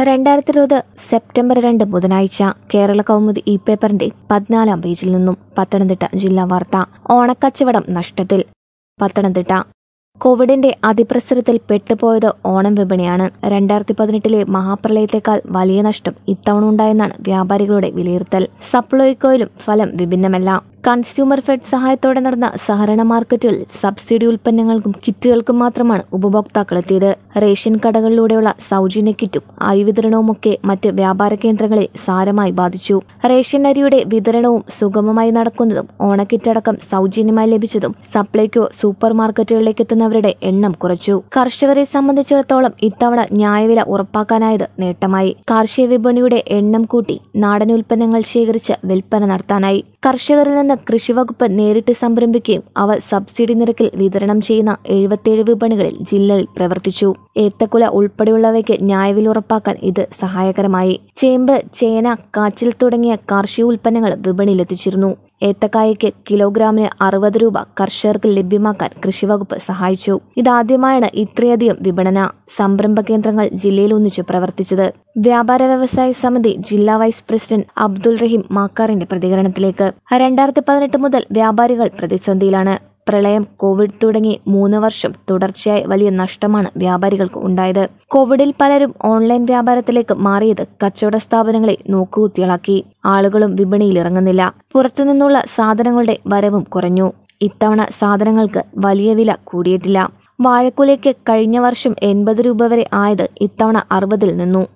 രണ്ടായിരത്തി ഇരുപത് സെപ്റ്റംബർ രണ്ട് ബുധനാഴ്ച കേരള കൗമുദി ഇ പേപ്പറിന്റെ പതിനാലാം പേജിൽ നിന്നും പത്തനംതിട്ട ജില്ലാ വാർത്ത ഓണക്കച്ചവടം നഷ്ടത്തിൽ പത്തനംതിട്ട കോവിഡിന്റെ അതിപ്രസരത്തിൽ പെട്ടുപോയത് ഓണം വിപണിയാണ് രണ്ടായിരത്തി പതിനെട്ടിലെ മഹാപ്രളയത്തെക്കാൾ വലിയ നഷ്ടം ഇത്തവണ ഉണ്ടായെന്നാണ് വ്യാപാരികളുടെ വിലയിരുത്തൽ സപ്ലൈകോയിലും ഫലം വിഭിന്നമല്ല കൺസ്യൂമർ ഫെഡ് സഹായത്തോടെ നടന്ന സഹകരണ മാർക്കറ്റുകളിൽ സബ്സിഡി ഉൽപ്പന്നങ്ങൾക്കും കിറ്റുകൾക്കും മാത്രമാണ് ഉപഭോക്താക്കൾ എത്തിയത് റേഷൻ കടകളിലൂടെയുള്ള സൗജന്യ കിറ്റും അരി വിതരണവുമൊക്കെ മറ്റ് വ്യാപാര കേന്ദ്രങ്ങളെ സാരമായി ബാധിച്ചു റേഷൻ അരിയുടെ വിതരണവും സുഗമമായി നടക്കുന്നതും ഓണക്കിറ്റടക്കം സൗജന്യമായി ലഭിച്ചതും സപ്ലൈകോ സൂപ്പർ മാർക്കറ്റുകളിലേക്ക് എത്തുന്നവരുടെ എണ്ണം കുറച്ചു കർഷകരെ സംബന്ധിച്ചിടത്തോളം ഇത്തവണ ന്യായവില ഉറപ്പാക്കാനായത് നേട്ടമായി കാർഷിക വിപണിയുടെ എണ്ണം കൂട്ടി നാടൻ ഉൽപ്പന്നങ്ങൾ ശേഖരിച്ച് വിൽപ്പന നടത്താനായി കർഷകരിൽ നിന്ന് കൃഷിവകുപ്പ് നേരിട്ട് സംരംഭിക്കുകയും അവ സബ്സിഡി നിരക്കിൽ വിതരണം ചെയ്യുന്ന എഴുപത്തിയേഴ് വിപണികളിൽ ജില്ലയിൽ പ്രവർത്തിച്ചു ഏത്തക്കുല ഉൾപ്പെടെയുള്ളവയ്ക്ക് ന്യായവില ഉറപ്പാക്കാൻ ഇത് സഹായകരമായി ചേമ്പ് ചേന കാച്ചിൽ തുടങ്ങിയ കാർഷിക ഉൽപ്പന്നങ്ങൾ വിപണിയിലെത്തിച്ചിരുന്നു ഏത്തക്കായയ്ക്ക് കിലോഗ്രാമിന് അറുപത് രൂപ കർഷകർക്ക് ലഭ്യമാക്കാൻ കൃഷിവകുപ്പ് സഹായിച്ചു ഇതാദ്യമായാണ് ഇത്രയധികം വിപണന സംരംഭ കേന്ദ്രങ്ങൾ ജില്ലയിൽ ഒന്നിച്ചു പ്രവർത്തിച്ചത് വ്യാപാര വ്യവസായ സമിതി ജില്ലാ വൈസ് പ്രസിഡന്റ് അബ്ദുൾ റഹീം മാക്കാറിന്റെ പ്രതികരണത്തിലേക്ക് രണ്ടായിരത്തി പതിനെട്ട് മുതൽ വ്യാപാരികൾ പ്രതിസന്ധിയിലാണ് പ്രളയം കോവിഡ് തുടങ്ങി മൂന്ന് വർഷം തുടർച്ചയായി വലിയ നഷ്ടമാണ് വ്യാപാരികൾക്ക് ഉണ്ടായത് കോവിഡിൽ പലരും ഓൺലൈൻ വ്യാപാരത്തിലേക്ക് മാറിയത് കച്ചവട സ്ഥാപനങ്ങളെ നോക്കുകുത്തികളാക്കി ആളുകളും വിപണിയിൽ ഇറങ്ങുന്നില്ല പുറത്തുനിന്നുള്ള സാധനങ്ങളുടെ വരവും കുറഞ്ഞു ഇത്തവണ സാധനങ്ങൾക്ക് വലിയ വില കൂടിയിട്ടില്ല വാഴക്കുലയ്ക്ക് കഴിഞ്ഞ വർഷം എൺപത് രൂപ വരെ ആയത് ഇത്തവണ അറുപതിൽ നിന്നു